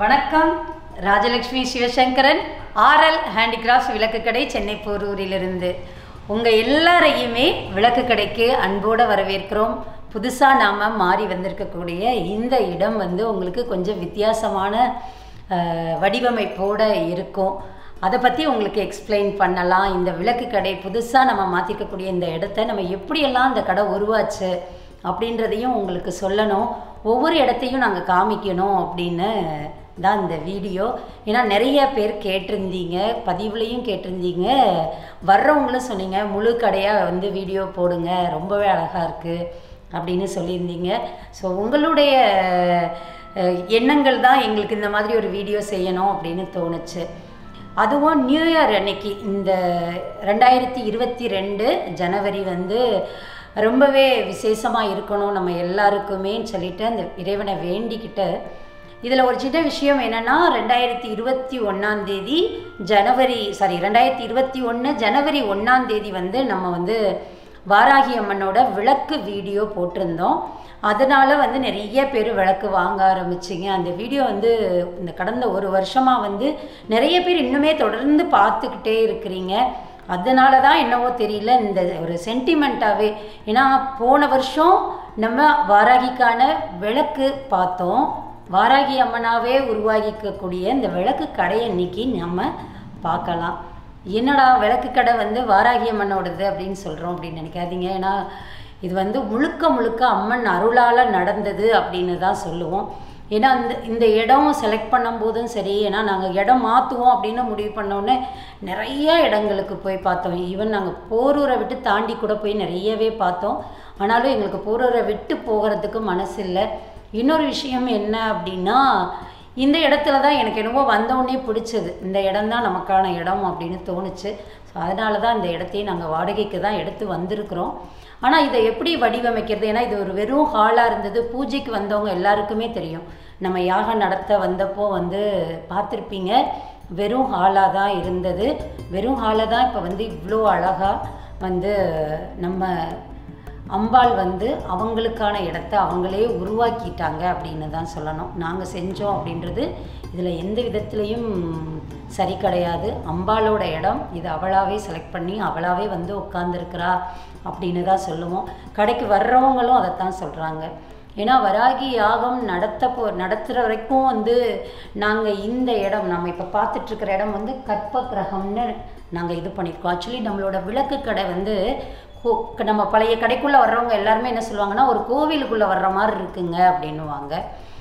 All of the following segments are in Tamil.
வணக்கம் ராஜலக்ஷ்மி சிவசங்கரன் ஆர்எல் ஹேண்டிகிராஃப்ட்ஸ் விளக்கு கடை சென்னை போரூரிலிருந்து உங்கள் எல்லாரையுமே விளக்கு கடைக்கு அன்போடு வரவேற்கிறோம் புதுசாக நாம் மாறி வந்திருக்கக்கூடிய இந்த இடம் வந்து உங்களுக்கு கொஞ்சம் வித்தியாசமான அஹ், வடிவமைப்போடு இருக்கும் அதை பற்றி உங்களுக்கு எக்ஸ்பிளைன் பண்ணலாம் இந்த விளக்கு கடை புதுசாக நம்ம மாற்றிருக்கக்கூடிய இந்த இடத்த நம்ம எப்படியெல்லாம் இந்த கடை உருவாச்சு அப்படின்றதையும் உங்களுக்கு சொல்லணும் ஒவ்வொரு இடத்தையும் நாங்கள் காமிக்கணும் அப்படின்னு தான் இந்த வீடியோ ஏன்னா நிறைய பேர் கேட்டிருந்தீங்க பதிவுலையும் கேட்டிருந்தீங்க வர்றவங்களும் சொன்னீங்க முழு கடையாக வந்து வீடியோ போடுங்க ரொம்பவே அழகாக இருக்குது அப்படின்னு சொல்லியிருந்தீங்க ஸோ உங்களுடைய அஹ், எண்ணங்கள் தான் எங்களுக்கு இந்த மாதிரி ஒரு வீடியோ செய்யணும் அப்படின்னு தோணுச்சு அதுவும் நியூ இயர் அன்னைக்கு இந்த ரெண்டாயிரத்தி இருபத்தி ரெண்டு ஜனவரி வந்து ரொம்பவே விசேஷமாக இருக்கணும் நம்ம எல்லாருக்குமேன்னு சொல்லிட்டு அந்த இறைவனை வேண்டிக்கிட்டு இதில் ஒரு சின்ன விஷயம் என்னென்னா ரெண்டாயிரத்தி இருபத்தி ஒன்றாம் தேதி ஜனவரி சாரி ரெண்டாயிரத்தி இருபத்தி ஒன்று ஜனவரி ஒன்றாம் தேதி வந்து நம்ம வந்து வாராகி அம்மனோட விளக்கு வீடியோ போட்டிருந்தோம் அதனால் வந்து நிறைய பேர் விளக்கு வாங்க ஆரம்பிச்சிங்க அந்த வீடியோ வந்து இந்த கடந்த ஒரு வருஷமாக வந்து நிறைய பேர் இன்னுமே தொடர்ந்து பார்த்துக்கிட்டே இருக்கிறீங்க அதனால தான் என்னவோ தெரியல இந்த ஒரு சென்டிமெண்ட்டாகவே ஏன்னா போன வருஷம் நம்ம வாராகிக்கான விளக்கு பார்த்தோம் வாராகி அம்மனாவே உருவாகிக்கக்கூடிய இந்த விளக்கு கடையை இன்னைக்கு நம்ம பார்க்கலாம் என்னடா விளக்கு கடை வந்து வாராகி அம்மனோடது அப்படின்னு சொல்கிறோம் அப்படின்னு நினைக்காதீங்க ஏன்னா இது வந்து முழுக்க முழுக்க அம்மன் அருளால் நடந்தது அப்படின்னு தான் சொல்லுவோம் ஏன்னா இந்த இந்த இடம் செலக்ட் பண்ணும்போதும் சரி ஏன்னா நாங்கள் இடம் மாற்றுவோம் அப்படின்னு முடிவு பண்ணோன்னே நிறைய இடங்களுக்கு போய் பார்த்தோம் ஈவன் நாங்கள் போரூரை விட்டு தாண்டி கூட போய் நிறையவே பார்த்தோம் ஆனாலும் எங்களுக்கு போரூரை விட்டு போகிறதுக்கு மனசு இல்லை இன்னொரு விஷயம் என்ன அப்படின்னா இந்த இடத்துல தான் எனக்கு என்னவோ வந்தோடனே பிடிச்சது இந்த இடம் தான் நமக்கான இடம் அப்படின்னு தோணுச்சு ஸோ அதனால தான் இந்த இடத்தையும் நாங்கள் வாடகைக்கு தான் எடுத்து வந்திருக்கிறோம் ஆனால் இதை எப்படி வடிவமைக்கிறது ஏன்னா இது ஒரு வெறும் ஹாலாக இருந்தது பூஜைக்கு வந்தவங்க எல்லாருக்குமே தெரியும் நம்ம யாகம் நடத்த வந்தப்போ வந்து பார்த்துருப்பீங்க வெறும் ஹாலாக தான் இருந்தது வெறும் ஹாலை தான் இப்போ வந்து இவ்வளோ அழகாக வந்து நம்ம அம்பாள் வந்து அவங்களுக்கான இடத்த அவங்களே உருவாக்கிட்டாங்க அப்படின்னு தான் சொல்லணும் நாங்கள் செஞ்சோம் அப்படின்றது இதில் எந்த விதத்துலேயும் சரி கிடையாது அம்பாளோட இடம் இது அவளாவே செலக்ட் பண்ணி அவளாவே வந்து உட்காந்துருக்கிறா அப்படின்னு தான் சொல்லுவோம் கடைக்கு வர்றவங்களும் அதைத்தான் சொல்கிறாங்க ஏன்னா வராகி யாகம் நடத்த போ நடத்துகிற வரைக்கும் வந்து நாங்கள் இந்த இடம் நம்ம இப்போ பார்த்துட்ருக்கிற இடம் வந்து கற்ப கிரகம்னு நாங்கள் இது பண்ணியிருக்கோம் ஆக்சுவலி நம்மளோட விளக்கு கடை வந்து கோ- நம்ம பழைய கடைக்குள்ளே வர்றவங்க எல்லாருமே என்ன சொல்லுவாங்கன்னா ஒரு கோவிலுக்குள்ளே வர்ற மாதிரி இருக்குங்க அப்படின்னுவாங்க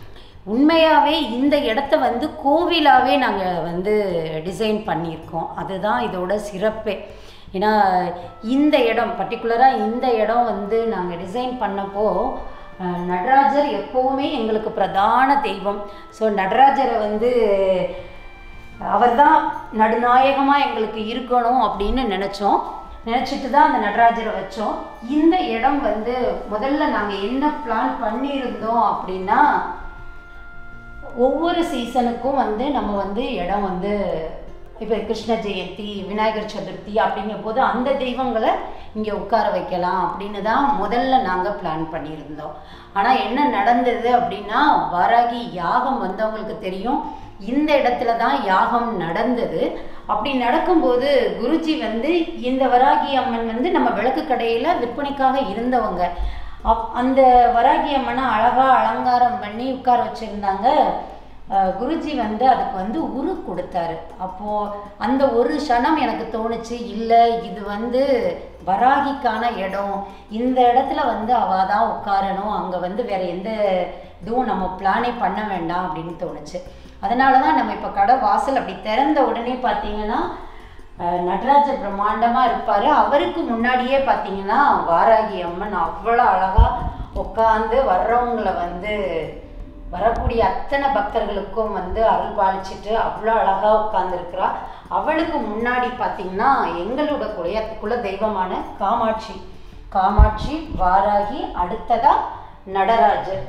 உண்மையாகவே இந்த இடத்த வந்து கோவிலாகவே நாங்கள் வந்து டிசைன் பண்ணியிருக்கோம் அதுதான் இதோட சிறப்பே ஏன்னா இந்த இடம் பர்டிகுலராக இந்த இடம் வந்து நாங்கள் டிசைன் பண்ணப்போ அஹ், நடராஜர் எப்போவுமே எங்களுக்கு பிரதான தெய்வம் ஸோ நடராஜரை வந்து அவர் தான் நடுநாயகமாக எங்களுக்கு இருக்கணும் அப்படின்னு நினச்சோம் நினச்சிட்டு தான் அந்த நடராஜரை வச்சோம் இந்த இடம் வந்து முதல்ல நாங்கள் என்ன பிளான் பண்ணியிருந்தோம் அப்படின்னா ஒவ்வொரு சீசனுக்கும் வந்து நம்ம வந்து இடம் வந்து இப்போ கிருஷ்ண ஜெயந்தி விநாயகர் சதுர்த்தி அப்படிங்கும் போது அந்த தெய்வங்களை இங்கே உட்கார வைக்கலாம் அப்படின்னு தான் முதல்ல நாங்கள் பிளான் பண்ணியிருந்தோம் ஆனால் என்ன நடந்தது அப்படின்னா வாராகி யாகம் வந்தவங்களுக்கு தெரியும் இந்த இடத்துல தான் யாகம் நடந்தது அப்படி நடக்கும்போது குருஜி வந்து இந்த வராகி அம்மன் வந்து நம்ம விளக்கு கடையில் விற்பனைக்காக இருந்தவங்க அப் அந்த வராகி அம்மனை அழகாக அலங்காரம் பண்ணி உட்கார வச்சுருந்தாங்க அஹ் குருஜி வந்து அதுக்கு வந்து உரு கொடுத்தாரு அப்போது அந்த ஒரு க்ஷணம் எனக்கு தோணுச்சு இல்லை இது வந்து வராகிக்கான இடம் இந்த இடத்துல வந்து அவள் தான் உட்காரணும் அங்கே வந்து வேற எந்த இதுவும் நம்ம பிளானே பண்ண வேண்டாம் அப்படின்னு தோணுச்சு அதனால தான் நம்ம இப்போ கடை வாசல் அப்படி திறந்த உடனே பார்த்தீங்கன்னா அஹ், நடராஜர் பிரம்மாண்டமாக இருப்பார் அவருக்கு முன்னாடியே பார்த்தீங்கன்னா வாராகி அம்மன் அவ்வளோ அழகாக உட்காந்து வர்றவங்களை வந்து வரக்கூடிய அத்தனை பக்தர்களுக்கும் வந்து அருள் பாலிச்சிட்டு அவ்வளோ அழகாக உட்காந்துருக்கிறா அவளுக்கு முன்னாடி பார்த்தீங்கன்னா எங்களோட குல குல தெய்வமான காமாட்சி காமாட்சி வாராகி அடுத்ததா நடராஜர்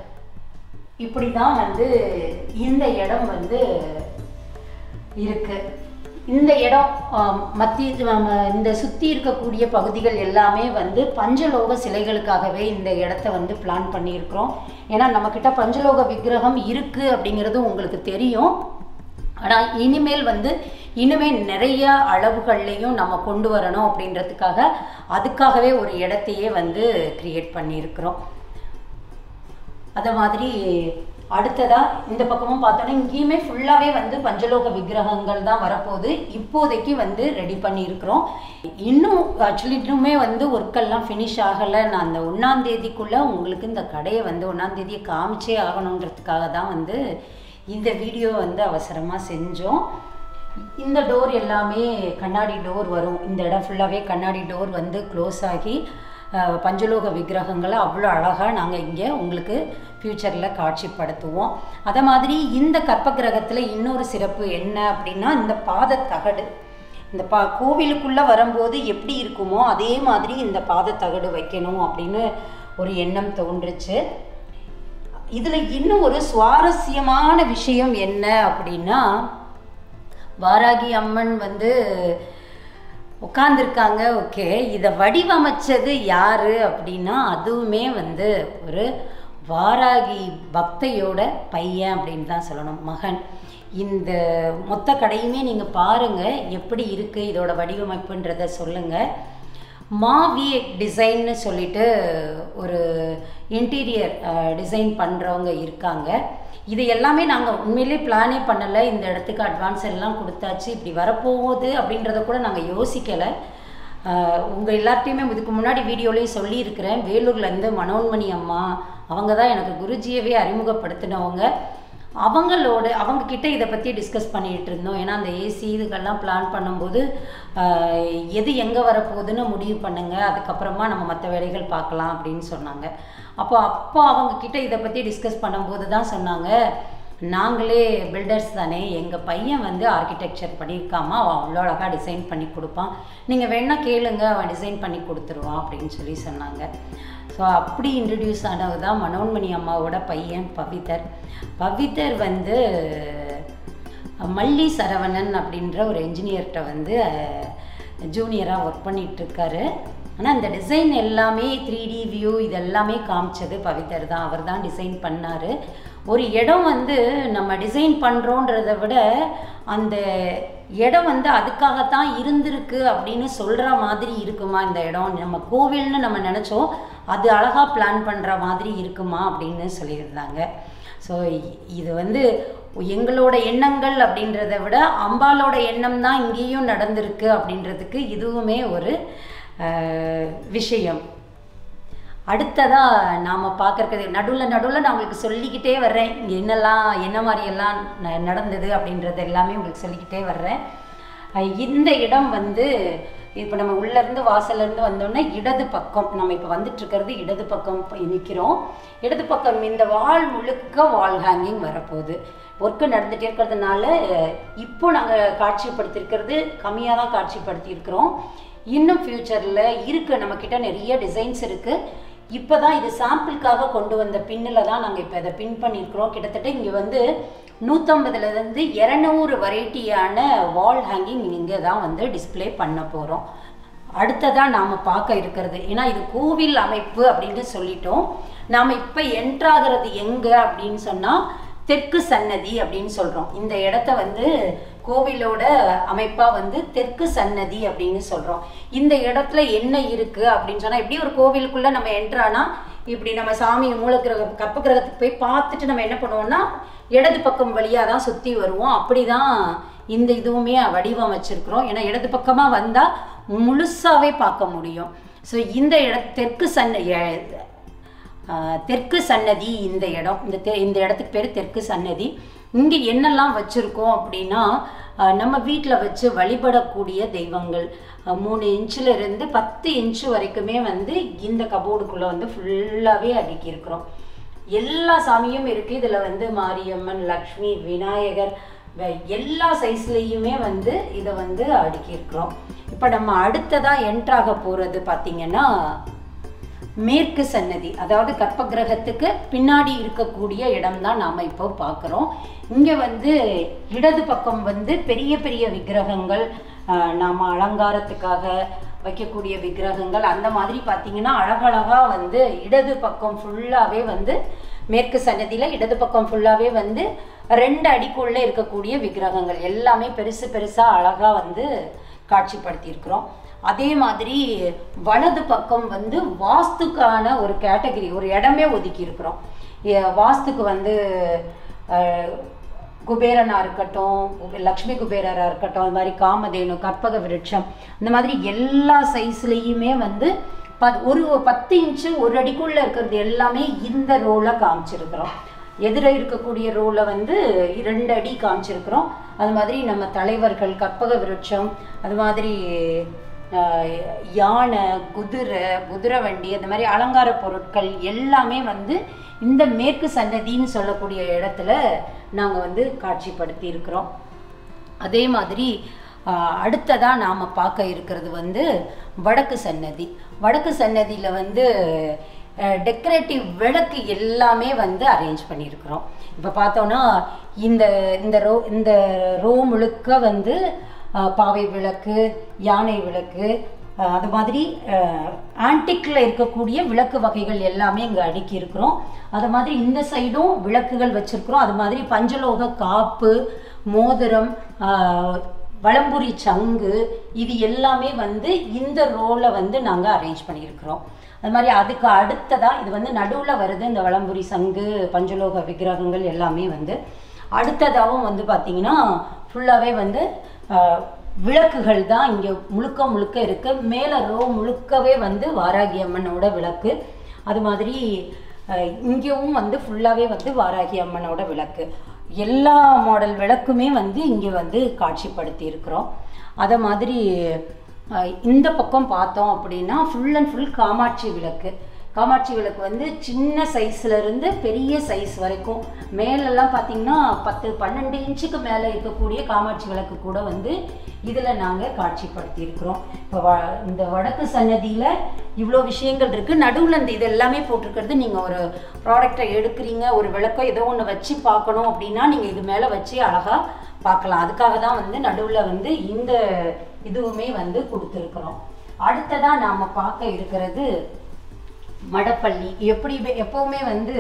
இப்படி தான் வந்து இந்த இடம் வந்து இருக்கு இந்த இடம் ஆம், மத்திய ஆம், இந்த சுற்றி இருக்கக்கூடிய பகுதிகள் எல்லாமே வந்து பஞ்சலோக சிலைகளுக்காகவே இந்த இடத்த வந்து பிளான் பண்ணியிருக்கிறோம் ஏன்னா நம்மக்கிட்ட பஞ்சலோக விக்கிரகம் இருக்குது அப்படிங்கிறது உங்களுக்கு தெரியும் ஆனால் இனிமேல் வந்து இனிமேல் நிறைய அளவுகள்லையும் நம்ம கொண்டு வரணும் அப்படின்றதுக்காக அதுக்காகவே ஒரு இடத்தையே வந்து கிரியேட் பண்ணியிருக்கிறோம் அதை மாதிரி அடுத்ததாக இந்த பக்கமும் பார்த்தோன்னா இங்கேயுமே ஃபுல்லாகவே வந்து பஞ்சலோக விக்கிரகங்கள் தான் வரப்போகுது இப்போதைக்கு வந்து ரெடி பண்ணியிருக்கிறோம் இன்னும் ஆக்சுவலி இன்னுமே வந்து ஒர்க்கெல்லாம் ஃபினிஷ் ஆகலை நான் அந்த ஒன்றாம் தேதிக்குள்ளே உங்களுக்கு இந்த கடையை வந்து ஒன்றாம் தேதியை காமிச்சே ஆகணுன்றதுக்காக தான் வந்து இந்த வீடியோ வந்து அவசரமாக செஞ்சோம் இந்த டோர் எல்லாமே கண்ணாடி டோர் வரும் இந்த இடம் ஃபுல்லாகவே கண்ணாடி டோர் வந்து க்ளோஸ் ஆகி அஹ், பஞ்சலோக விக்கிரகங்களை அவ்வளோ அழகாக நாங்கள் இங்கே உங்களுக்கு ஃப்யூச்சரில் காட்சிப்படுத்துவோம் அதே மாதிரி இந்த கற்பகிரகத்தில் இன்னொரு சிறப்பு என்ன அப்படின்னா இந்த பாதத்தகடு இந்த பா கோவிலுக்குள்ளே வரும்போது எப்படி இருக்குமோ அதே மாதிரி இந்த பாதத்தகடு வைக்கணும் அப்படின்னு ஒரு எண்ணம் தோன்றுச்சு இதில் இன்னும் ஒரு சுவாரஸ்யமான விஷயம் என்ன அப்படின்னா வாராகி அம்மன் வந்து உட்காந்துருக்காங்க ஓகே இதை வடிவமைச்சது யாரு அப்படின்னா அதுவுமே வந்து ஒரு வாராகி பக்தையோட பையன் அப்படின்னு தான் சொல்லணும் மகன் இந்த மொத்த கடையுமே நீங்கள் பாருங்கள் எப்படி இருக்குது இதோட வடிவமைப்புன்றதை சொல்லுங்கள் மாவி டிசைன்னு சொல்லிட்டு ஒரு இன்டீரியர் டிசைன் பண்ணுறவங்க இருக்காங்க இது எல்லாமே நாங்கள் உண்மையிலே பிளானே பண்ணலை இந்த இடத்துக்கு அட்வான்ஸ் எல்லாம் கொடுத்தாச்சு இப்படி வரப்போகுது அப்படின்றத கூட நாங்கள் யோசிக்கலை உங்கள் எல்லார்ட்டையுமே இதுக்கு முன்னாடி வீடியோலேயும் சொல்லியிருக்கிறேன் வேலூர்லேருந்து மனோன்மணி அம்மா அவங்க தான் எனக்கு குருஜியவே அறிமுகப்படுத்தினவங்க அவங்களோட அவங்க கிட்ட இதை பற்றி டிஸ்கஸ் பண்ணிகிட்டு இருந்தோம் ஏன்னா அந்த ஏசி இதுக்கெல்லாம் பிளான் பண்ணும்போது ஆஹ், எது எங்கே வரப்போகுதுன்னு முடிவு பண்ணுங்க அதுக்கப்புறமா நம்ம மற்ற வேலைகள் பார்க்கலாம் அப்படின்னு சொன்னாங்க அப்போ அப்போ அவங்க கிட்ட இதை பற்றி டிஸ்கஸ் பண்ணும்போது தான் சொன்னாங்க நாங்களே பில்டர்ஸ் தானே எங்கள் பையன் வந்து ஆர்கிடெக்சர் பண்ணியிருக்காமா அவன் அவ்வளோ அழகாக டிசைன் பண்ணி கொடுப்பான் நீங்கள் வேணா கேளுங்க அவன் டிசைன் பண்ணி கொடுத்துருவான் அப்படின்னு சொல்லி சொன்னாங்க ஸோ அப்படி இன்ட்ரடியூஸ் ஆனது தான் மனோன்மணி அம்மாவோட பையன் பவிதர் பவிதர் வந்து மல்லி சரவணன் அப்படின்ற ஒரு என்ஜினியர்கிட்ட வந்து ஜூனியராக ஒர்க் பண்ணிகிட்ருக்காரு ஆனால் இந்த டிசைன் எல்லாமே த்ரீ டி வியூ இது எல்லாமே காமிச்சது பவிதர் தான் அவர் தான் டிசைன் பண்ணார் ஒரு இடம் வந்து நம்ம டிசைன் பண்ணுறோன்றத விட அந்த இடம் வந்து அதுக்காகத்தான் இருந்திருக்கு அப்படின்னு சொல்கிற மாதிரி இருக்குமா இந்த இடம் நம்ம கோவில்னு நம்ம நினச்சோம் அது அழகாக பிளான் பண்ணுற மாதிரி இருக்குமா அப்படின்னு சொல்லியிருந்தாங்க ஸோ இது வந்து எங்களோட எண்ணங்கள் அப்படின்றத விட அம்பாலோட எண்ணம் தான் இங்கேயும் நடந்திருக்கு அப்படின்றதுக்கு இதுவுமே ஒரு அஹ், விஷயம் அடுத்ததாக நாம் பார்க்கறது நடுவில் நடுவில் நான் உங்களுக்கு சொல்லிக்கிட்டே வர்றேன் இங்கே என்னெல்லாம் என்ன மாதிரியெல்லாம் ந- நடந்தது அப்படின்றது எல்லாமே உங்களுக்கு சொல்லிக்கிட்டே வர்றேன் அஹ் இந்த இடம் வந்து இப்போ நம்ம உள்ளேருந்து வாசல்லேருந்து வந்தோம்னா இடது பக்கம் நம்ம இப்போ வந்துட்டு இருக்கிறது இடது பக்கம் நிற்கிறோம் இடது பக்கம் இந்த வால் முழுக்க வால் ஹேங்கிங் வரப்போகுது ஒர்க்கு நடந்துகிட்டே இருக்கிறதுனால அஹ், இப்போ நாங்கள் காட்சிப்படுத்தியிருக்கிறது கம்மியாக தான் காட்சிப்படுத்தியிருக்கிறோம் இன்னும் ஃப்யூச்சரில் இருக்குது நம்மக்கிட்ட நிறைய டிசைன்ஸ் இருக்குது இப்போ தான் இது சாம்பிளுக்காக கொண்டு வந்த பின்னில் தான் நாங்கள் இப்போ இதை பின் பண்ணியிருக்கிறோம் கிட்டத்தட்ட இங்கே வந்து நூற்றம்பதுலேருந்து இரநூறு வெரைட்டியான வால் ஹேங்கிங் இங்கே தான் வந்து டிஸ்ப்ளே பண்ண போகிறோம் அடுத்ததாக நாம் பார்க்க இருக்கிறது ஏன்னா இது கோவில் அமைப்பு அப்படின்னு சொல்லிட்டோம் நாம் இப்போ என்ட்ராகிறது எங்கே அப்படின்னு சொன்னால் தெற்கு சன்னதி அப்படின்னு சொல்கிறோம் இந்த இடத்த வந்து கோவிலோட அமைப்பாக வந்து தெற்கு சன்னதி அப்படின்னு சொல்கிறோம் இந்த இடத்துல என்ன இருக்குது அப்படின்னு சொன்னால் எப்படி ஒரு கோவிலுக்குள்ளே நம்ம என்ட்ரானா இப்படி நம்ம சாமி மூலக்கிரகம் கற்பகிரகத்துக்கு போய் பார்த்துட்டு நம்ம என்ன பண்ணுவோம்னா இடது பக்கம் வழியாக தான் சுற்றி வருவோம் அப்படி தான் இந்த இதுவுமே வடிவமைச்சிருக்கிறோம் ஏன்னா இடது பக்கமாக வந்தால் முழுசாவே பார்க்க முடியும் ஸோ இந்த இட தெற்கு சன்ன எ- ஆஹ் தெற்கு சன்னதி இந்த இடம் இந்த தெ இந்த இடத்துக்கு பேர் தெற்கு சன்னதி இங்கே என்னெல்லாம் வச்சுருக்கோம் அப்படின்னா ஆஹ் நம்ம வீட்டில் வச்சு வழிபடக்கூடிய தெய்வங்கள் ஆஹ் மூணு இன்ச்சில் இருந்து பத்து இன்ச்சு வரைக்குமே வந்து இந்த கபோர்டுக்குள்ளே வந்து ஃபுல்லாகவே அடுக்கியிருக்கிறோம் எல்லா சாமியும் இருக்குது இதில் வந்து மாரியம்மன் லக்ஷ்மி விநாயகர் வ- எல்லா சைஸ்லேயுமே வந்து இதை வந்து அடுக்கியிருக்கிறோம் இப்போ நம்ம அடுத்ததாக என்ட்ராக போகிறது பார்த்திங்கன்னா மேற்கு சன்னதி அதாவது கற்ப கிரகத்துக்கு பின்னாடி இருக்கக்கூடிய இடம் தான் நாம் இப்போ பார்க்குறோம் இங்கே வந்து இடது பக்கம் வந்து பெரிய பெரிய விக்கிரகங்கள் ஆஹ், நாம அலங்காரத்துக்காக வைக்கக்கூடிய விக்கிரகங்கள் அந்த மாதிரி பார்த்தீங்கன்னா அழகழகாக வந்து இடது பக்கம் ஃபுல்லாகவே வந்து மேற்கு சன்னதியில் இடது பக்கம் ஃபுல்லாகவே வந்து ரெண்டு அடிக்குள்ளே இருக்கக்கூடிய விக்கிரகங்கள் எல்லாமே பெருசு பெருசாக அழகாக வந்து காட்சிப்படுத்தியிருக்கிறோம் அதே மாதிரி வலது பக்கம் வந்து வாஸ்துக்கான ஒரு கேட்டகரி ஒரு இடமே ஒதுக்கி இருக்கிறோம் வாஸ்துக்கு வந்து அஹ், குபேரனா இருக்கட்டும் லக்ஷ்மி குபேரரா இருக்கட்டும் அது மாதிரி காமதேனு கற்பக விருட்சம் இந்த மாதிரி எல்லா சைஸ்லேயுமே வந்து ப ஒரு பத்து இன்ச்சு ஒரு அடிக்குள்ளே இருக்கிறது எல்லாமே இந்த ரோல காமிச்சிருக்கிறோம் எதிர இருக்கக்கூடிய ரோல வந்து ரெண்டு அடி காமிச்சிருக்கிறோம் அது மாதிரி நம்ம தலைவர்கள் கற்பக விருட்சம் அது மாதிரி ஆஹ், யானை குதிரை குதிரை வண்டி அந்த மாதிரி அலங்கார பொருட்கள் எல்லாமே வந்து இந்த மேற்கு சன்னதின்னு சொல்லக்கூடிய இடத்துல நாங்கள் வந்து காட்சிப்படுத்தி இருக்கிறோம் அதே மாதிரி ஆஹ், அடுத்ததா நாம் பார்க்க இருக்கிறது வந்து வடக்கு சன்னதி வடக்கு சன்னதியில் வந்து டெக்கரேட்டிவ் விளக்கு எல்லாமே வந்து அரேஞ்ச் பண்ணியிருக்கிறோம் இப்போ பார்த்தோன்னா இந்த இந்த ரோ இந்த ரோ முழுக்க வந்து ஆஹ், பாவை விளக்கு யானை விளக்கு ஆஹ், அது மாதிரி ஆன்டிக்கில் இருக்கக்கூடிய விளக்கு வகைகள் எல்லாமே இங்கே அடுக்கி இருக்கிறோம் அது மாதிரி இந்த சைடும் விளக்குகள் வச்சுருக்கிறோம் அது மாதிரி பஞ்சலோக காப்பு மோதிரம் ஆஹ், வலம்புரி சங்கு இது எல்லாமே வந்து இந்த ரோல வந்து நாங்கள் அரேஞ்ச் பண்ணியிருக்கிறோம் அது மாதிரி அதுக்கு அடுத்ததாக இது வந்து நடுவில் வருது இந்த வலம்புரி சங்கு பஞ்சலோக விக்கிரகங்கள் எல்லாமே வந்து அடுத்ததாகவும் வந்து பார்த்திங்கன்னா ஃபுல்லாகவே வந்து ஆஹ், விளக்குகள் தான் இங்கே முழுக்க முழுக்க இருக்கு மேலே ரோ முழுக்கவே வந்து வாராகி அம்மனோட விளக்கு அது மாதிரி அஹ், இங்கேயும் வந்து ஃபுல்லாகவே வந்து வாராகி அம்மனோட விளக்கு எல்லா மாடல் விளக்குமே வந்து இங்கே வந்து காட்சிப்படுத்தி இருக்கிறோம் அதை மாதிரி அஹ், இந்த பக்கம் பார்த்தோம் அப்படின்னா ஃபுல் அண்ட் ஃபுல் காமாட்சி விளக்கு காமாட்சி விளக்கு வந்து சின்ன சைஸ்ல இருந்து பெரிய சைஸ் வரைக்கும் மேலெல்லாம் பார்த்தீங்கன்னா பத்து பன்னெண்டு இன்ச்சுக்கு மேலே இருக்கக்கூடிய காமாட்சி விளக்கு கூட வந்து இதில் நாங்கள் காட்சிப்படுத்தி இருக்கிறோம் இப்போ வ இந்த வடக்கு சன்னதியில் இவ்வளோ விஷயங்கள் இருக்குது நடுவில் இந்த இது எல்லாமே போட்டிருக்கிறது நீங்கள் ஒரு ப்ராடக்டை எடுக்கிறீங்க ஒரு விளக்கோ ஏதோ ஒன்று வச்சு பார்க்கணும் அப்படின்னா நீங்கள் இது மேலே வச்சு அழகாக பார்க்கலாம் அதுக்காக தான் வந்து நடுவில் வந்து இந்த இதுவுமே வந்து கொடுத்துருக்குறோம் அடுத்ததாக நாம் பார்க்க இருக்கிறது மடப்பள்ளி எப்படி வே- எப்பவுமே வந்து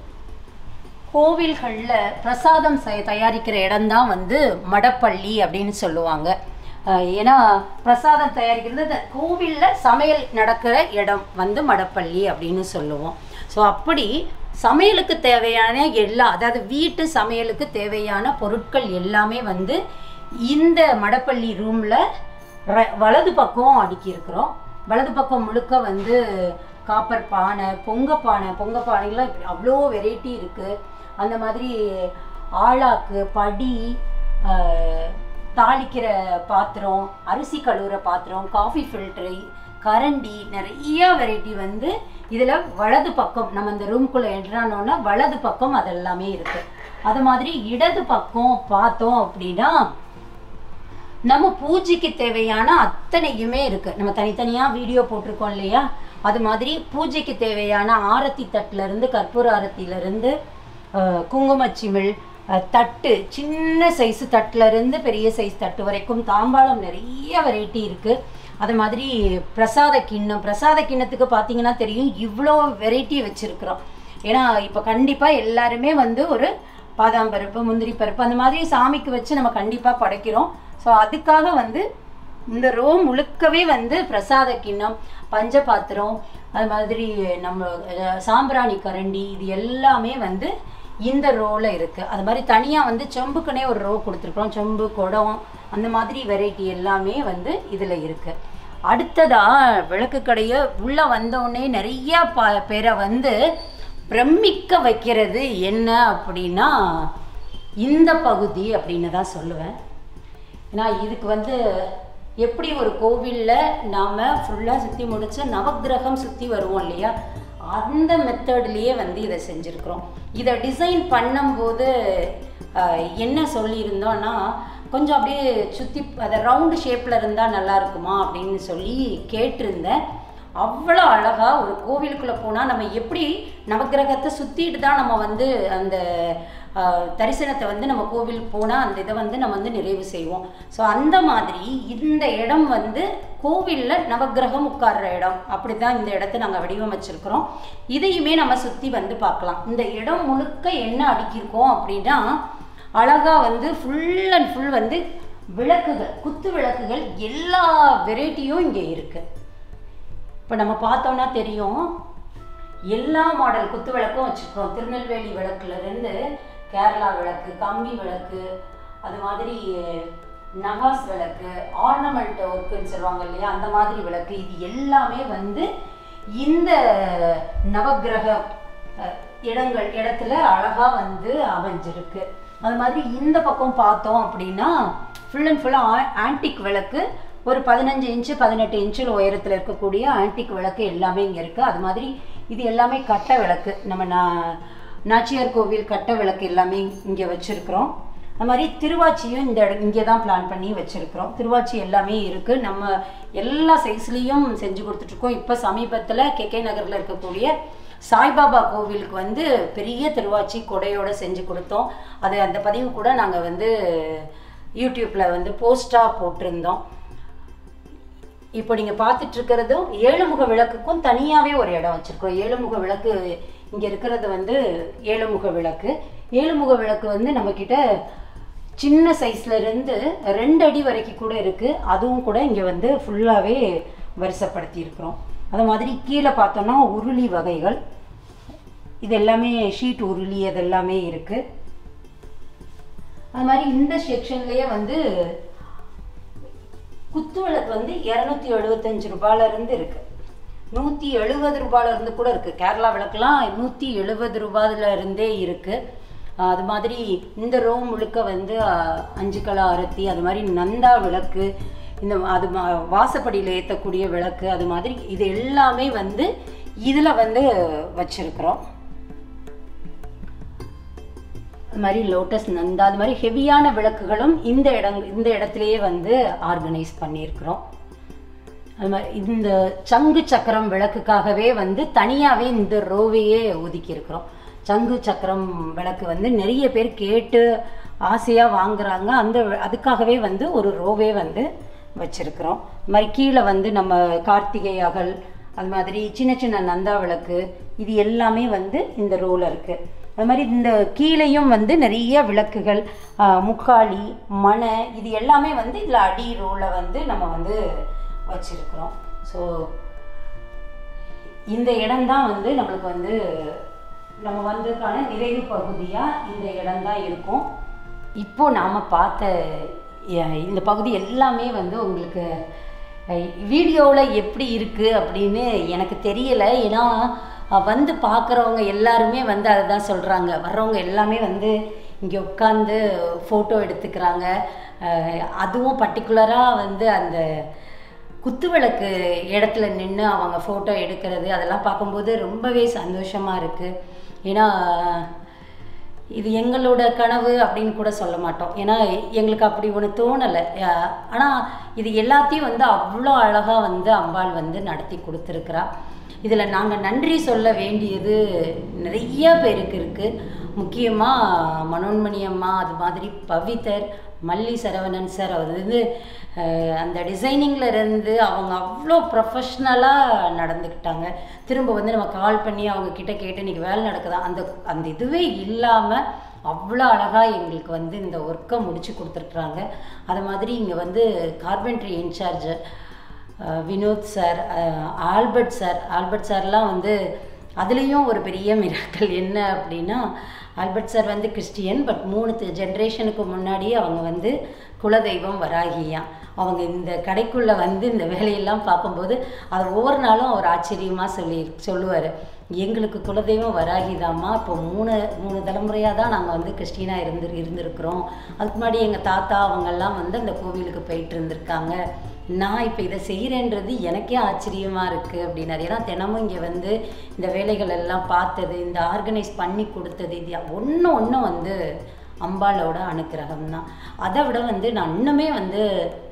கோவில்களில் பிரசாதம் செய் தயாரிக்கிற இடம்தான் வந்து மடப்பள்ளி அப்படின்னு சொல்லுவாங்க அஹ் ஏன்னா பிரசாதம் தயாரிக்கிறது இந்த கோவிலில் சமையல் நடக்கிற இடம் வந்து மடப்பள்ளி அப்படின்னு சொல்லுவோம் ஸோ அப்படி சமையலுக்கு தேவையான எல்லா அதாவது வீட்டு சமையலுக்கு தேவையான பொருட்கள் எல்லாமே வந்து இந்த மடப்பள்ளி ரூமில் வலது பக்கம் அடுக்கி இருக்கிறோம் வலது பக்கம் முழுக்க வந்து காப்பர் பானை பொங்க பானை பொங்க பானைலாம் இப்படி அவ்வளோ வெரைட்டி இருக்குது அந்த மாதிரி ஆளாக்கு படி ஆஹ், தாளிக்கிற பாத்திரம் அரிசி கழுவுற பாத்திரம் காஃபி ஃபில்டரு கரண்டி நிறைய வெரைட்டி வந்து இதில் வலது பக்கம் நம்ம இந்த ரூம்குள்ளே என்ட்ரானோன்னா வலது பக்கம் அதெல்லாமே இருக்குது அது மாதிரி இடது பக்கம் பார்த்தோம் அப்படின்னா நம்ம பூஜைக்கு தேவையான அத்தனையுமே இருக்கு நம்ம தனித்தனியா வீடியோ போட்டிருக்கோம் இல்லையா அது மாதிரி பூஜைக்கு தேவையான ஆரத்தி தட்டுல இருந்து கற்பூர ஆரத்தில இருந்து அஹ், குங்குமச்சிமிழ் அஹ், தட்டு சின்ன சைஸ் தட்டுல இருந்து பெரிய சைஸ் தட்டு வரைக்கும் தாம்பாளம் நிறைய வெரைட்டி இருக்கு அது மாதிரி பிரசாத கிண்ணம் பிரசாத கிண்ணத்துக்கு பார்த்தீங்கன்னா தெரியும் இவ்வளோ வெரைட்டி வச்சிருக்கிறோம் ஏன்னா இப்போ கண்டிப்பாக எல்லாருமே வந்து ஒரு பாதாம் பருப்பு முந்திரி பருப்பு அந்த மாதிரி சாமிக்கு வச்சு நம்ம கண்டிப்பாக படைக்கிறோம் ஸோ அதுக்காக வந்து இந்த ரோ முழுக்கவே வந்து பிரசாத கிண்ணம் பஞ்ச பாத்திரம் அது மாதிரி நம்ம அஹ், சாம்பிராணி கரண்டி இது எல்லாமே வந்து இந்த ரோல இருக்கு அது மாதிரி தனியாக வந்து செம்புக்குனே ஒரு ரோ கொடுத்துருக்கோம் செம்பு குடம் அந்த மாதிரி வெரைட்டி எல்லாமே வந்து இதில் இருக்கு அடுத்ததா விளக்கு கடையை உள்ளே வந்தோடனே நிறைய ப பேரை வந்து பிரமிக்க வைக்கிறது என்ன அப்படின்னா இந்த பகுதி அப்படின்னு தான் சொல்லுவேன் ஏன்னா இதுக்கு வந்து எப்படி ஒரு கோவிலில் நாம் ஃபுல்லாக சுற்றி முடிச்சு நவக்கிரகம் சுற்றி வருவோம் இல்லையா அந்த மெத்தட்லேயே வந்து இதை செஞ்சுருக்குறோம் இதை டிசைன் பண்ணும்போது ஆஹ், என்ன சொல்லியிருந்தோன்னா கொஞ்சம் அப்படியே சுற்றி அதை ரவுண்டு ஷேப்பில் இருந்தால் நல்லா இருக்குமா அப்படின்னு சொல்லி கேட்டிருந்தேன் அவ்வளோ அழகாக ஒரு கோவிலுக்குள்ளே போனால் நம்ம எப்படி நவக்கிரகத்தை சுற்றிட்டு தான் நம்ம வந்து அந்த ஆஹ், தரிசனத்தை வந்து நம்ம கோவில் போனால் அந்த இதை வந்து நம்ம வந்து நிறைவு செய்வோம் ஸோ அந்த மாதிரி இந்த இடம் வந்து கோவிலில் நவக்கிரகம் உட்கார்ற இடம் அப்படி தான் இந்த இடத்த நாங்கள் வடிவமைச்சிருக்கிறோம் இதையுமே நம்ம சுற்றி வந்து பார்க்கலாம் இந்த இடம் முழுக்க என்ன அடுக்கியிருக்கோம் அப்படின்னா அழகா வந்து ஃபுல் அண்ட் ஃபுல் வந்து விளக்குகள் குத்து விளக்குகள் எல்லா வெரைட்டியும் இங்கே இருக்குது இப்போ நம்ம பார்த்தோம்னா தெரியும் எல்லா மாடல் குத்து விளக்கும் வச்சுருக்கோம் திருநெல்வேலி விளக்குல இருந்து கேரளா விளக்கு கம்பி விளக்கு அது மாதிரி நகாஸ் விளக்கு ஆர்னமெண்ட் ஒர்க்குன்னு சொல்லுவாங்க இல்லையா அந்த மாதிரி விளக்கு இது எல்லாமே வந்து இந்த நவக்கிரக அஹ், இடங்கள் இடத்துல அழகா வந்து அமைஞ்சிருக்கு அது மாதிரி இந்த பக்கம் பார்த்தோம் அப்படின்னா ஃபுல் அண்ட் ஃபுல்லாக ஆன்டிக் விளக்கு ஒரு பதினஞ்சு இன்ச்சு பதினெட்டு இன்ச்சில் உயரத்தில் இருக்கக்கூடிய ஆன்டிக் விளக்கு எல்லாமே இங்கே இருக்குது அது மாதிரி இது எல்லாமே கட்டை விளக்கு நம்ம நா நாச்சியார் கோவில் கட்டை விளக்கு எல்லாமே இங்கே வச்சுருக்குறோம் அது மாதிரி திருவாச்சியும் இந்த இடம் இங்கே தான் பிளான் பண்ணி வச்சுருக்குறோம் திருவாச்சி எல்லாமே இருக்குது நம்ம எல்லா சைஸ்லேயும் செஞ்சு கொடுத்துட்ருக்கோம் இப்போ சமீபத்தில் கே நகரில் இருக்கக்கூடிய சாய்பாபா கோவிலுக்கு வந்து பெரிய திருவாச்சி கொடையோட செஞ்சு கொடுத்தோம் அது அந்த பதிவு கூட நாங்கள் வந்து யூடியூப்பில் வந்து போஸ்ட்டாக போட்டிருந்தோம் இப்போ நீங்கள் பார்த்துட்டு இருக்கிறதும் ஏழுமுக விளக்குக்கும் தனியாகவே ஒரு இடம் வச்சுருக்கோம் ஏழுமுக விளக்கு இங்கே இருக்கிறது வந்து ஏழுமுக விளக்கு ஏழுமுக விளக்கு வந்து நம்மக்கிட்ட சின்ன சைஸ்ல இருந்து ரெண்டு அடி வரைக்கும் கூட இருக்குது அதுவும் கூட இங்கே வந்து ஃபுல்லாகவே வரிசைப்படுத்தி இருக்கிறோம் அது மாதிரி கீழே பார்த்தோன்னா உருளி வகைகள் இது எல்லாமே ஷீட் உருளி அது எல்லாமே இருக்குது அது மாதிரி இந்த செக்ஷன்லேயே வந்து குத்து விளக்கு வந்து இரநூத்தி எழுபத்தஞ்சு ரூபாயில இருந்து இருக்கு நூற்றி எழுபது ரூபாயில இருந்து கூட இருக்கு கேரளா விளக்குலாம் நூற்றி எழுபது ரூபாயில இருந்தே இருக்கு ஆஹ் அது மாதிரி இந்த ரோ முழுக்க வந்து ஆஹ், அஞ்சு கலா அரத்தி அது மாதிரி நந்தா விளக்கு இந்த அது மா- வாசப்படியில் ஏற்றக்கூடிய விளக்கு அது மாதிரி இது எல்லாமே வந்து இதில் வந்து வச்சிருக்கிறோம் அது மாதிரி லோட்டஸ் நந்தா அது மாதிரி ஹெவியான விளக்குகளும் இந்த இடங் இந்த இடத்துலையே வந்து ஆர்கனைஸ் பண்ணியிருக்கிறோம் அது மாதிரி இந்த சங்கு சக்கரம் விளக்குக்காகவே வந்து தனியாகவே இந்த ரோவையே ஒதுக்கியிருக்கிறோம் சங்கு சக்கரம் விளக்கு வந்து நிறைய பேர் கேட்டு ஆசையாக வாங்குறாங்க அந்த வி- அதுக்காகவே வந்து ஒரு ரோவே வந்து வச்சிருக்கிறோம் அது மாதிரி கீழே வந்து நம்ம கார்த்திகை அகல் அது மாதிரி சின்ன சின்ன நந்தா விளக்கு இது எல்லாமே வந்து இந்த ரோல இருக்கு அது மாதிரி இந்த கீழேயும் வந்து நிறைய விளக்குகள் ஆ, முக்காளி மணை இது எல்லாமே வந்து இதில் அடி ரோல வந்து நம்ம வந்து வச்சிருக்கிறோம் ஸோ இந்த இடம்தான் வந்து நம்மளுக்கு வந்து நம்ம வந்ததுக்கான நிறைவு பகுதியாக இந்த இடம்தான் இருக்கும் இப்போ நாம் பார்த்த அஹ், இந்த பகுதி எல்லாமே வந்து உங்களுக்கு வீடியோவில் எப்படி இருக்குது அப்படின்னு எனக்கு தெரியலை ஏன்னா அஹ், வந்து பார்க்குறவங்க எல்லாருமே வந்து அதை தான் சொல்கிறாங்க வர்றவங்க எல்லாமே வந்து இங்கே உட்காந்து ஃபோட்டோ எடுத்துக்கிறாங்க அஹ், அதுவும் பர்டிகுலராக வந்து அந்த குத்துவிளக்கு இடத்துல நின்று அவங்க ஃபோட்டோ எடுக்கிறது அதெல்லாம் பார்க்கும்போது ரொம்பவே சந்தோஷமாக இருக்குது ஏன்னா இது எங்களோட கனவு அப்படின்னு கூட சொல்ல மாட்டோம் ஏன்னா எங்களுக்கு அப்படி ஒன்று தோணலை ஆனால் இது எல்லாத்தையும் வந்து அவ்வளோ அழகாக வந்து அம்பாள் வந்து நடத்தி கொடுத்துருக்குறா இதில் நாங்கள் நன்றி சொல்ல வேண்டியது நிறைய பேருக்கு இருக்குது முக்கியமாக மனோன்மணி அம்மா அது மாதிரி பவிதர் மல்லி சரவணன் சார் அவர் வந்து அஹ், அந்த டிசைனிங்கில் இருந்து அவங்க அவ்வளோ ப்ரொஃபஷ்னலாக நடந்துக்கிட்டாங்க திரும்ப வந்து நம்ம கால் பண்ணி அவங்க கிட்ட கேட்டு இன்றைக்கி வேலை நடக்குதா அந்த அந்த இதுவே இல்லாமல் அவ்வளோ அழகாக எங்களுக்கு வந்து இந்த ஒர்க்கை முடிச்சு கொடுத்துருக்குறாங்க அது மாதிரி இங்கே வந்து கார்பெண்ட்ரி இன்சார்ஜ் அஹ் வினோத் சார் அஹ் ஆல்பர்ட் சார் ஆல்பர்ட் சார்லாம் வந்து அதுலேயும் ஒரு பெரிய மிராக்கள் என்ன அப்படின்னா ஆல்பர்ட் சார் வந்து கிறிஸ்டியன் பட் மூணு ஜென்ரேஷனுக்கு முன்னாடியே அவங்க வந்து குலதெய்வம் வராகியா அவங்க இந்த கடைக்குள்ளே வந்து இந்த வேலையெல்லாம் பார்க்கும்போது அது ஒவ்வொரு நாளும் அவர் ஆச்சரியமாக சொல்லி சொல்லுவார் எங்களுக்கு குலதெய்வம் வராகிதாம்மா இப்போ மூணு மூணு தலைமுறையாக தான் நாங்கள் வந்து கிறிஸ்டினாக இருந்து இருந்திருக்கிறோம் அதுக்கு முன்னாடி எங்கள் தாத்தா அவங்கெல்லாம் வந்து அந்த கோவிலுக்கு போயிட்டு இருந்திருக்காங்க நான் இப்போ இதை செய்கிறேன்றது எனக்கே ஆச்சரியமாக இருக்குது அப்படின்னாரு ஏன்னா தினமும் இங்கே வந்து இந்த வேலைகள் எல்லாம் பார்த்தது இந்த ஆர்கனைஸ் பண்ணி கொடுத்தது இது ஒன்று ஒன்று வந்து அம்பாளோட அனுக்கிரகம் தான் அதை விட வந்து நான் இன்னுமே வந்து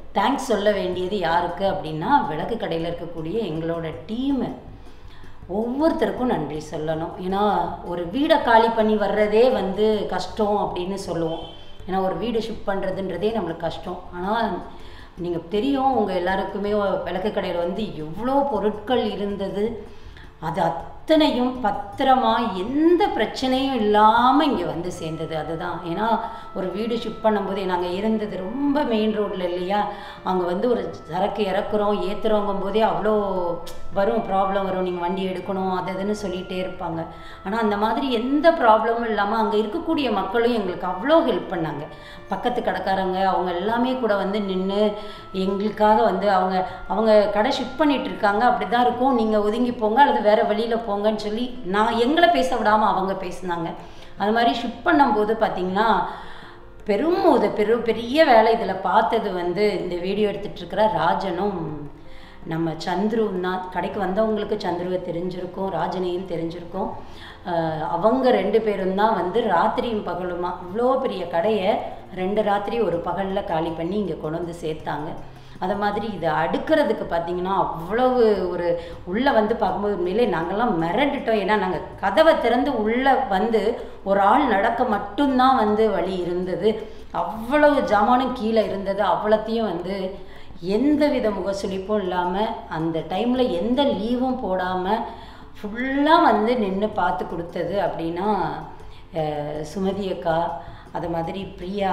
தேங்க்ஸ் சொல்ல வேண்டியது யாருக்கு அப்படின்னா விளக்கு கடையில் இருக்கக்கூடிய எங்களோட டீமு ஒவ்வொருத்தருக்கும் நன்றி சொல்லணும் ஏன்னா ஒரு வீடை காலி பண்ணி வர்றதே வந்து கஷ்டம் அப்படின்னு சொல்லுவோம் ஏன்னா ஒரு வீடு ஷிஃப்ட் பண்ணுறதுன்றதே நம்மளுக்கு கஷ்டம் ஆனால் நீங்கள் தெரியும் உங்கள் எல்லாருக்குமே விளக்கு கடையில் வந்து எவ்வளோ பொருட்கள் இருந்தது அது அத்தனையும் பத்திரமா எந்த பிரச்சனையும் இல்லாமல் இங்கே வந்து சேர்ந்தது அதுதான் ஏன்னா ஒரு வீடு ஷிஃப்ட் பண்ணும்போது நாங்கள் இருந்தது ரொம்ப மெயின் ரோட்டில் இல்லையா அங்கே வந்து ஒரு சரக்கு இறக்குறோம் ஏற்றுறோங்கும் போதே அவ்வளோ வரும் ப்ராப்ளம் வரும் நீங்கள் வண்டி எடுக்கணும் அது இதுன்னு சொல்லிகிட்டே இருப்பாங்க ஆனால் அந்த மாதிரி எந்த ப்ராப்ளமும் இல்லாமல் அங்கே இருக்கக்கூடிய மக்களும் எங்களுக்கு அவ்வளோ ஹெல்ப் பண்ணாங்க பக்கத்து கடைக்காரங்க அவங்க எல்லாமே கூட வந்து நின்று எங்களுக்காக வந்து அவங்க அவங்க கடை ஷிஃப்ட் பண்ணிட்டு இருக்காங்க அப்படி தான் இருக்கும் நீங்கள் ஒதுங்கி போங்க அல்லது வேறு வழியில் போங்கன்னு சொல்லி நான் எங்களை பேச விடாமல் அவங்க பேசினாங்க அது மாதிரி ஷிஃப்ட் பண்ணும்போது பார்த்திங்கன்னா பெரும் ஒரு பெரு பெரிய வேலை இதில் பார்த்தது வந்து இந்த வீடியோ எடுத்துகிட்டு இருக்கிற ராஜனும் நம்ம சந்துருவும் தான் கடைக்கு வந்தவங்களுக்கு சந்துருவை தெரிஞ்சிருக்கும் ராஜனையும் தெரிஞ்சிருக்கும் அஹ் அவங்க ரெண்டு பேரும் தான் வந்து ராத்திரியும் பகலுமா இவ்வளோ பெரிய கடையை ரெண்டு ராத்திரி ஒரு பகலில் காலி பண்ணி இங்கே கொண்டு வந்து சேர்த்தாங்க அது மாதிரி இதை அடுக்கிறதுக்கு பார்த்தீங்கன்னா அவ்வளவு ஒரு உள்ளே வந்து பார்க்கும்போது உண்மையிலே நாங்கள்லாம் மிரண்டுட்டோம் ஏன்னா நாங்கள் கதவை திறந்து உள்ளே வந்து ஒரு ஆள் நடக்க மட்டும்தான் வந்து வழி இருந்தது அவ்வளவு ஜாமானும் கீழே இருந்தது அவ்வளோத்தையும் வந்து எந்த வித முகசுளிப்பும் இல்லாமல் அந்த டைமில் எந்த லீவும் போடாமல் ஃபுல்லாக வந்து நின்று பார்த்து கொடுத்தது அப்படின்னா அஹ், சுமதி அக்கா அது மாதிரி பிரியா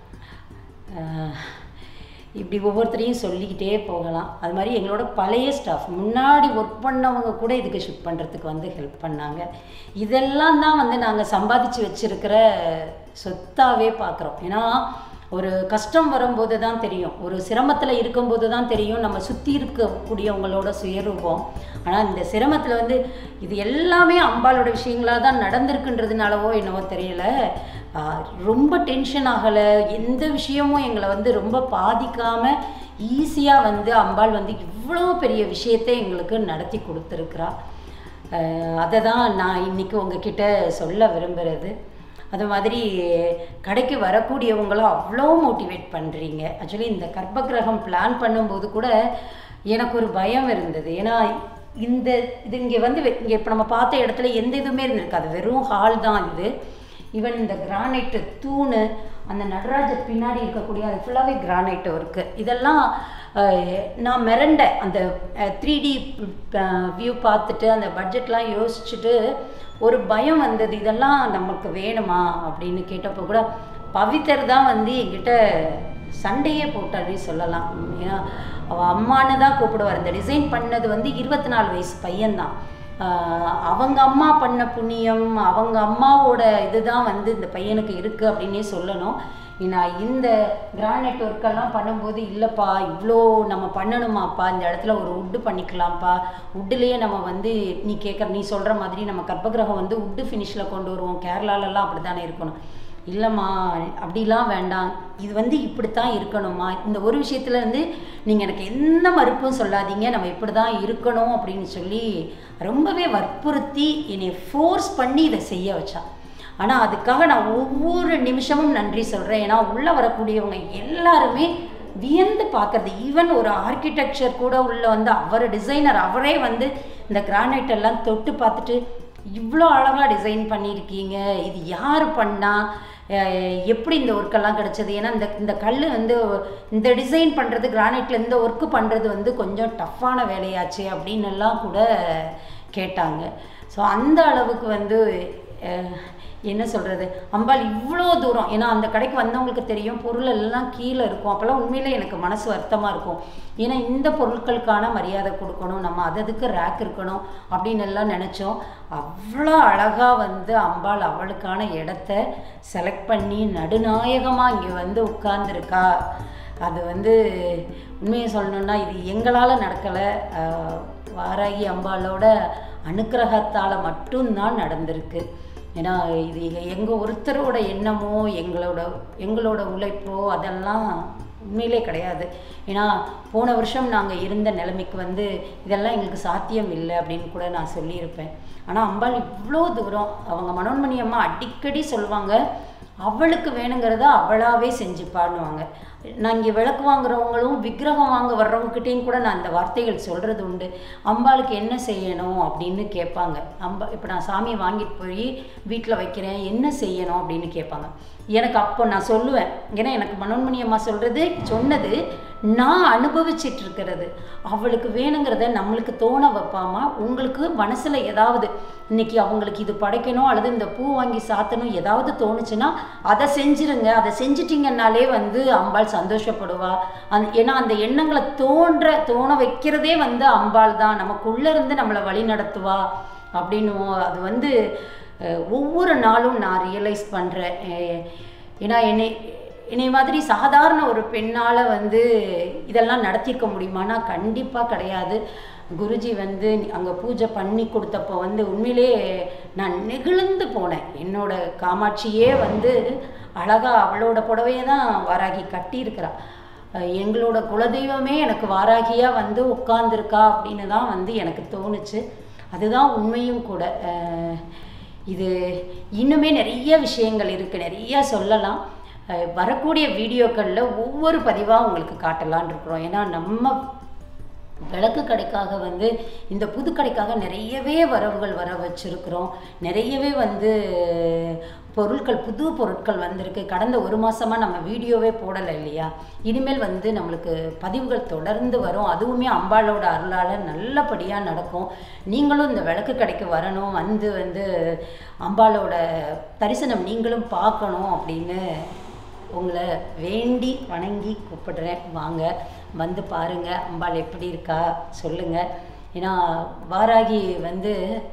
அஹ், இப்படி ஒவ்வொருத்தரையும் சொல்லிக்கிட்டே போகலாம் அது மாதிரி எங்களோட பழைய ஸ்டாஃப் முன்னாடி ஒர்க் பண்ணவங்க கூட இதுக்கு ஷிஃப்ட் பண்ணுறதுக்கு வந்து ஹெல்ப் பண்ணாங்க இதெல்லாம் தான் வந்து நாங்கள் சம்பாதிச்சு வச்சுருக்கிற சொத்தாவே பார்க்குறோம் ஏன்னா ஒரு கஷ்டம் வரும்போது தான் தெரியும் ஒரு சிரமத்தில் இருக்கும்போது தான் தெரியும் நம்ம சுற்றி இருக்கக்கூடியவங்களோட சுயரூபம் ஆனால் இந்த சிரமத்தில் வந்து இது எல்லாமே அம்பாலோட விஷயங்களாக தான் நடந்திருக்குன்றதுனாலவோ என்னவோ தெரியல ஆஹ் ரொம்ப டென்ஷன் ஆகலை எந்த விஷயமும் எங்களை வந்து ரொம்ப பாதிக்காமல் ஈஸியாக வந்து அம்பாள் வந்து இவ்வளோ பெரிய விஷயத்தை எங்களுக்கு நடத்தி கொடுத்துருக்குறா அதை தான் நான் இன்றைக்கி உங்ககிட்ட சொல்ல விரும்புகிறது அது மாதிரி கடைக்கு வரக்கூடியவங்களும் அவ்வளோ மோட்டிவேட் பண்ணுறீங்க ஆக்சுவலி இந்த கர்ப்பகிரகம் பிளான் பண்ணும்போது கூட எனக்கு ஒரு பயம் இருந்தது ஏன்னா இந்த இது இங்கே வந்து இங்கே இப்போ நம்ம பார்த்த இடத்துல எந்த இதுவுமே இருந்திருக்காது வெறும் ஹால் தான் இது ஈவன் இந்த கிரானைட்டு தூணு அந்த நடராஜர் பின்னாடி இருக்கக்கூடிய அது ஃபுல்லாகவே கிரானைட் ஒர்க்கு இதெல்லாம் அஹ், நான் மிரண்டேன் அந்த த்ரீ டி வியூ பார்த்துட்டு அந்த பட்ஜெட்லாம் யோசிச்சுட்டு ஒரு பயம் வந்தது இதெல்லாம் நமக்கு வேணுமா அப்படின்னு கேட்டப்போ கூட பவித்தர் தான் வந்து என்கிட்ட சண்டையே போட்டாலே சொல்லலாம் ஏன்னா அவள் அம்மான்னு தான் கூப்பிடுவார் இந்த டிசைன் பண்ணது வந்து இருபத்தி நாலு வயசு பையன்தான் ஆஹ் அவங்க அம்மா பண்ண புண்ணியம் அவங்க அம்மாவோட இதுதான் வந்து இந்த பையனுக்கு இருக்குது அப்படின்னே சொல்லணும் நான் இந்த கிரானைட் ஒர்க்கெல்லாம் பண்ணும்போது இல்லைப்பா இவ்வளோ நம்ம பண்ணணுமாப்பா இந்த இடத்துல ஒரு உட்டு பண்ணிக்கலாம்ப்பா உட்டுலேயே நம்ம வந்து நீ கேட்குற நீ சொல்கிற மாதிரி நம்ம கர்ப்பகிரகம் வந்து உட்டு ஃபினிஷில் கொண்டு வருவோம் கேரளாலலாம் அப்படி தானே இருக்கணும் இல்லைம்மா அப்படிலாம் வேண்டாம் இது வந்து இப்படித்தான் இருக்கணுமா இந்த ஒரு விஷயத்துல இருந்து நீங்கள் எனக்கு எந்த மறுப்பும் சொல்லாதீங்க நம்ம இப்படி தான் இருக்கணும் அப்படின்னு சொல்லி ரொம்பவே வற்புறுத்தி என்னை ஃபோர்ஸ் பண்ணி இதை செய்ய வச்சா ஆனால் அதுக்காக நான் ஒவ்வொரு நிமிஷமும் நன்றி சொல்கிறேன் ஏன்னா உள்ளே வரக்கூடியவங்க எல்லாருமே வியந்து பார்க்கறது ஈவன் ஒரு ஆர்கிடெக்சர் கூட உள்ள வந்து அவர் டிசைனர் அவரே வந்து இந்த கிரானைட் எல்லாம் தொட்டு பார்த்துட்டு இவ்வளோ அழகாக டிசைன் பண்ணியிருக்கீங்க இது யார் பண்ணா அஹ் எப்படி இந்த ஒர்க்கெல்லாம் கிடச்சது ஏன்னா இந்த இந்த கல் வந்து இந்த டிசைன் பண்ணுறது கிரானைட்டில் இந்த ஒர்க்கு பண்ணுறது வந்து கொஞ்சம் டஃப்பான வேலையாச்சு அப்படின்னு எல்லாம் கூட கேட்டாங்க ஸோ அந்த அளவுக்கு வந்து அஹ், என்ன சொல்கிறது அம்பாள் இவ்வளோ தூரம் ஏன்னா அந்த கடைக்கு வந்தவங்களுக்கு தெரியும் பொருள் எல்லாம் கீழே இருக்கும் அப்போல்லாம் உண்மையிலே எனக்கு மனசு வருத்தமாக இருக்கும் ஏன்னா இந்த பொருட்களுக்கான மரியாதை கொடுக்கணும் நம்ம அது அதுக்கு ரேக் இருக்கணும் அப்படின்னு எல்லாம் நினச்சோம் அவ்வளோ அழகாக வந்து அம்பாள் அவளுக்கான இடத்த செலக்ட் பண்ணி நடுநாயகமாக இங்கே வந்து உட்கார்ந்துருக்கா அது வந்து உண்மையை சொல்லணுன்னா இது எங்களால் நடக்கலை வாராகி அம்பாளோட அனுக்கிரகத்தால் மட்டும்தான் நடந்திருக்கு ஏன்னா இது எங்கள் ஒருத்தரோட எண்ணமோ எங்களோட எங்களோட உழைப்போ அதெல்லாம் உண்மையிலே கிடையாது ஏன்னா போன வருஷம் நாங்கள் இருந்த நிலைமைக்கு வந்து இதெல்லாம் எங்களுக்கு சாத்தியம் இல்லை அப்படின்னு கூட நான் சொல்லியிருப்பேன் ஆனால் அம்பாள் இவ்வளோ தூரம் அவங்க மனோன்மணி அம்மா அடிக்கடி சொல்லுவாங்க அவளுக்கு வேணுங்கிறத அவளாவே செஞ்சுப்பான்னுவாங்க நான் இங்கே விளக்கு வாங்குறவங்களும் விக்கிரகம் வாங்க வர்றவங்ககிட்டையும் கூட நான் அந்த வார்த்தைகள் சொல்கிறது உண்டு அம்பாளுக்கு என்ன செய்யணும் அப்படின்னு கேட்பாங்க அம்பா இப்போ நான் சாமியை வாங்கிட்டு போய் வீட்டில் வைக்கிறேன் என்ன செய்யணும் அப்படின்னு கேட்பாங்க எனக்கு அப்போ நான் சொல்லுவேன் ஏன்னா எனக்கு மனோன்மணி அம்மா சொல்கிறது சொன்னது நான் அனுபவிச்சிட்டு இருக்கிறது அவளுக்கு வேணுங்கிறத நம்மளுக்கு தோண வைப்பாமா உங்களுக்கு மனசில் ஏதாவது இன்னைக்கு அவங்களுக்கு இது படைக்கணும் அல்லது இந்த பூ வாங்கி சாத்தணும் ஏதாவது தோணுச்சுன்னா அதை செஞ்சிருங்க அதை செஞ்சிட்டிங்கன்னாலே வந்து அம்பாள் சந்தோஷப்படுவா அந் ஏன்னா அந்த எண்ணங்களை தோன்ற தோண வைக்கிறதே வந்து அம்பாள் தான் நமக்குள்ளே இருந்து நம்மளை வழி நடத்துவா அப்படின்னுவோம் அது வந்து அஹ், ஒவ்வொரு நாளும் நான் ரியலைஸ் பண்ணுறேன் ஏன்னா என்னை என்னை மாதிரி சாதாரண ஒரு பெண்ணால் வந்து இதெல்லாம் நடத்தியிருக்க முடியுமானா கண்டிப்பாக கிடையாது குருஜி வந்து அங்கே பூஜை பண்ணி கொடுத்தப்போ வந்து உண்மையிலே நான் நெகிழ்ந்து போனேன் என்னோட காமாட்சியே வந்து அழகாக அவளோட புடவையை தான் வாராகி கட்டியிருக்கிறா அஹ் எங்களோட குலதெய்வமே எனக்கு வாராகியாக வந்து உட்கார்ந்துருக்கா அப்படின்னு தான் வந்து எனக்கு தோணுச்சு அதுதான் உண்மையும் கூட அஹ் இது இன்னுமே நிறைய விஷயங்கள் இருக்குது நிறைய சொல்லலாம் அஹ் வரக்கூடிய வீடியோக்களில் ஒவ்வொரு பதிவாக உங்களுக்கு காட்டலான் இருக்கிறோம் ஏன்னா நம்ம விளக்கு கடைக்காக வந்து இந்த புது கடைக்காக நிறையவே வரவுகள் வர வச்சுருக்குறோம் நிறையவே வந்து பொருட்கள் புது பொருட்கள் வந்திருக்கு கடந்த ஒரு மாதமாக நம்ம வீடியோவே போடலை இல்லையா இனிமேல் வந்து நம்மளுக்கு பதிவுகள் தொடர்ந்து வரும் அதுவுமே அம்பாளோட அருளால் நல்லபடியாக நடக்கும் நீங்களும் இந்த விளக்கு கடைக்கு வரணும் வந்து வந்து அம்பாளோட தரிசனம் நீங்களும் பார்க்கணும் அப்படின்னு உங்களை வேண்டி வணங்கி கூப்பிடுறேன் வாங்க வந்து பாருங்க அம்பாள் எப்படி இருக்கா சொல்லுங்க ஏன்னா வாராகி வந்து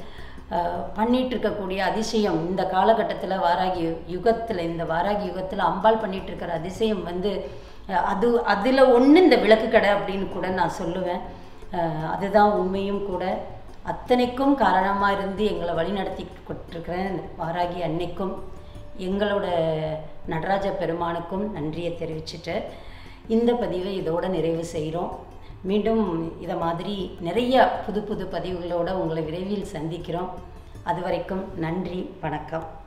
அஹ், பண்ணிட்டு இருக்கக்கூடிய அதிசயம் இந்த காலகட்டத்தில் வாராகி யுகத்தில் இந்த வாராகி யுகத்தில் அம்பாள் பண்ணிட்டு இருக்கிற அதிசயம் வந்து அஹ், அது அதில் ஒன்று இந்த விளக்கு கடை அப்படின்னு கூட நான் சொல்லுவேன் அஹ், அதுதான் உண்மையும் கூட அத்தனைக்கும் காரணமாக இருந்து எங்களை வழிநடத்தி கொண்டிருக்கிறேன் வாராகி அன்னைக்கும் எங்களோட நடராஜ பெருமானுக்கும் நன்றியை தெரிவிச்சுட்டு இந்த பதிவை இதோட நிறைவு செய்கிறோம் மீண்டும் இதை மாதிரி நிறைய புது புது பதிவுகளோட உங்களை விரைவில் சந்திக்கிறோம் அது வரைக்கும் நன்றி வணக்கம்